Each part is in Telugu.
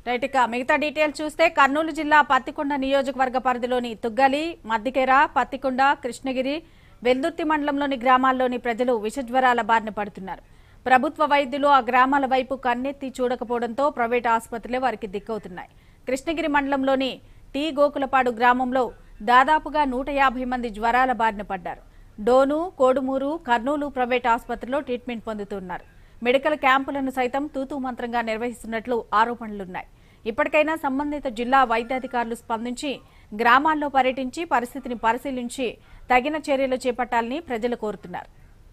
రైట్ ఇక మిగతా డీటెయిల్ చూస్తే కర్నూలు జిల్లా పత్తికొండ నియోజకవర్గ పరిధిలోని తుగ్గలి మద్దికెర పత్తికొండ కృష్ణగిరి వెల్దుర్తి మండలంలోని గ్రామాల్లోని ప్రజలు విషజ్వరాల బారిన పడుతున్నారు ప్రభుత్వ వైద్యులు ఆ గ్రామాల వైపు కన్నెత్తి చూడకపోవడంతో ప్రైవేట్ ఆసుపత్రులే వారికి దిక్కవుతున్నాయి కృష్ణగిరి మండలంలోని టీ గోకులపాడు గ్రామంలో దాదాపుగా నూట యాభై మంది జ్వరాల బారిన పడ్డారు డోను కోడుమూరు కర్నూలు ప్రైవేట్ ఆసుపత్రిలో ట్రీట్మెంట్ పొందుతున్నారు మెడికల్ క్యాంపులను సైతం తూతూ మంత్రంగా నిర్వహిస్తున్నట్లు ఆరోపణలున్నాయి ఇప్పటికైనా సంబంధిత జిల్లా వైద్యాధికారులు స్పందించి గ్రామాల్లో పర్యటించి పరిస్థితిని పరిశీలించి తగిన చర్యలు చేపట్టాలని ప్రజలు కోరుతున్నారు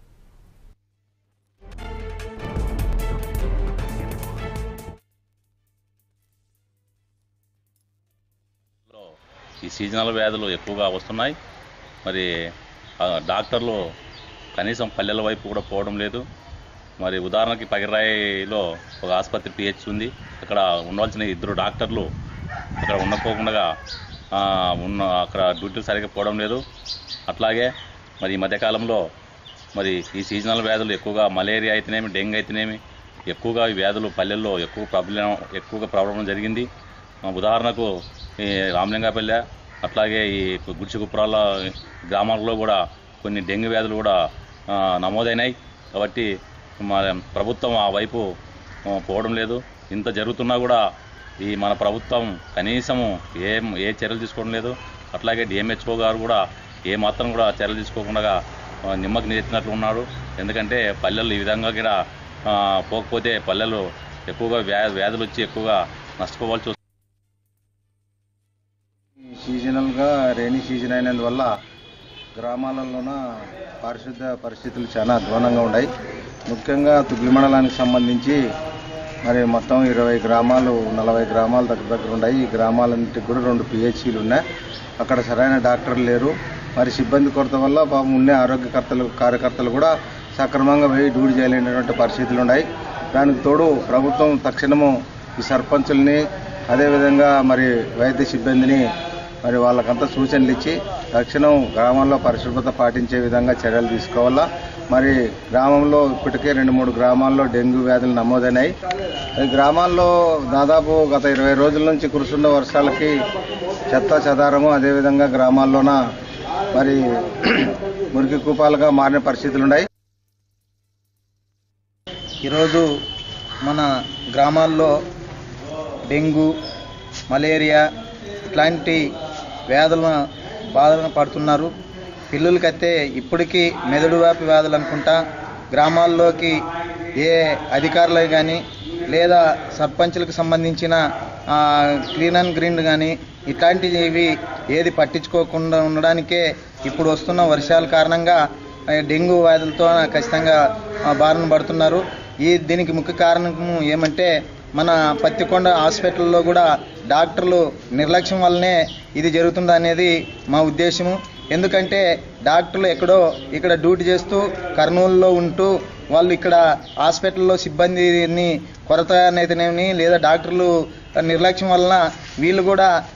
లో ఈ సీజనల్ వ్యాధులు ఎక్కువగా వస్తున్నాయి మరి ఆ డాక్టర్లు కనీసం పల్లెల వైపు కూడా పోవడం లేదు మరి ఉదాహరణకి పగిరాయిలో ఒక ఆసుపత్రి పిహెచ్ ఉంది అక్కడ ఉండవలసిన ఇద్దరు డాక్టర్లు అక్కడ ఉండకోకుండా ఆ, ఉన్న అక్కడ డ్యూటీలు సరిగ్గా పోవడం లేదు అట్లాగే మరి ఈ మధ్యకాలంలో మరి ఈ సీజనల్ వ్యాధులు ఎక్కువగా మలేరియా అయితేనేమి డెంగ్యూ అయితేనేమి ఎక్కువగా ఈ వ్యాధులు పల్లెల్లో ఎక్కువ ప్రాబ్లం ఎక్కువగా ప్రాబ్లం జరిగింది ఆ, ఉదాహరణకు ఈ రామలింగపల్లె అట్లాగే ఈ గుడిచిగుప్రాల గ్రామాల్లో కూడా కొన్ని డెంగ్యూ వ్యాధులు కూడా ఆ, నమోదైనాయి కాబట్టి మన ప్రభుత్వం ఆ వైపు ఆ, పోవడం లేదు ఇంత జరుగుతున్నా కూడా ఈ మన ప్రభుత్వం కనీసము ఏం ఏ చర్యలు తీసుకోవడం లేదు అట్లాగే డిఎంహెచ్ఓ గారు కూడా ఏ మాత్రం కూడా చర్యలు తీసుకోకుండా ఆ, నిమ్మకి నీరెత్తినట్లు ఉన్నాడు ఎందుకంటే పల్లెలు ఈ విధంగా కూడా ఆ, పోకపోతే పల్లెలు ఎక్కువగా వ్యా వ్యాధులు వచ్చి ఎక్కువగా నష్టపోవాల్సి వస్తుంది సీజనల్గా రైనీ సీజన్ అయినందువల్ల గ్రామాలలోన పారిశుద్ధ పరిస్థితులు చాలా అధ్వానంగా ఉన్నాయి ముఖ్యంగా తుగ్లి మండలానికి సంబంధించి మరి మొత్తం ఇరవై గ్రామాలు నలభై గ్రామాలు దగ్గర దగ్గర ఉన్నాయి ఈ గ్రామాలన్నింటికి కూడా రెండు పిహెచ్సీలు ఉన్నాయి అక్కడ సరైన డాక్టర్లు లేరు మరి సిబ్బంది కొరత వల్ల పాపం ఉండే ఆరోగ్యకర్తలు కార్యకర్తలు కూడా సక్రమంగా పోయి డ్యూటీ చేయలేనటువంటి పరిస్థితులు ఉన్నాయి దానికి తోడు ప్రభుత్వం తక్షణము ఈ సర్పంచుల్ని అదేవిధంగా మరి వైద్య సిబ్బందిని మరి వాళ్ళకంతా సూచనలు ఇచ్చి తక్షణం గ్రామాల్లో పరిశుభ్రత పాటించే విధంగా చర్యలు తీసుకోవాలా మరి గ్రామంలో ఇప్పటికే రెండు మూడు గ్రామాల్లో డెంగ్యూ వ్యాధులు నమోదైనాయి ఈ గ్రామాల్లో దాదాపు గత ఇరవై రోజుల నుంచి కురుస్తున్న వర్షాలకి చెత్త చెదారము అదేవిధంగా గ్రామాల్లోన మరి మురికి కూపాలుగా మారిన పరిస్థితులు ఉన్నాయి ఈరోజు మన గ్రామాల్లో డెంగ్యూ మలేరియా ఇట్లాంటి వ్యాధుల బాధన పడుతున్నారు పిల్లలకైతే ఇప్పటికీ మెదడు వ్యాపి వ్యాధులు అనుకుంటా గ్రామాల్లోకి ఏ అధికారులు కానీ లేదా సర్పంచులకు సంబంధించిన ఆ, క్లీన్ అండ్ గ్రీన్ కానీ ఇట్లాంటివి ఏది పట్టించుకోకుండా ఉండడానికే ఇప్పుడు వస్తున్న వర్షాల కారణంగా ఆ, డెంగ్యూ వ్యాధులతో ఖచ్చితంగా ఆ, బారిన పడుతున్నారు ఈ దీనికి ముఖ్య కారణం ఏమంటే మన పత్తికొండ హాస్పిటల్లో కూడా డాక్టర్లు నిర్లక్ష్యం వల్లనే ఇది జరుగుతుంది అనేది మా ఉద్దేశము ఎందుకంటే డాక్టర్లు ఎక్కడో ఇక్కడ డ్యూటీ చేస్తూ కర్నూలులో ఉంటూ వాళ్ళు ఇక్కడ హాస్పిటల్లో సిబ్బందిని కొరత అయితేనేమి లేదా డాక్టర్లు నిర్లక్ష్యం వలన వీళ్ళు కూడా